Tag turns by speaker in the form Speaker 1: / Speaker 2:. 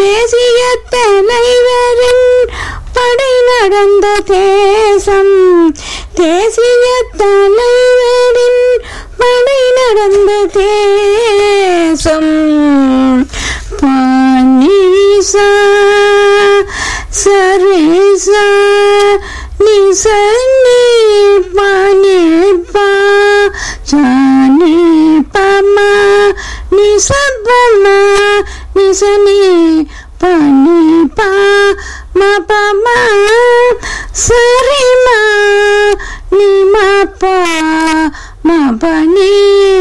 Speaker 1: தேசிய தலைவரின் படை நடந்த தேசம் தேசிய தலைவரின் படை நடந்த தேசம் பானிசா சரிசா நிசனி பானிபா ஜானி பமா நிசபமா நிசனி பனிபா மபமா சரிமா நிமபா மபனி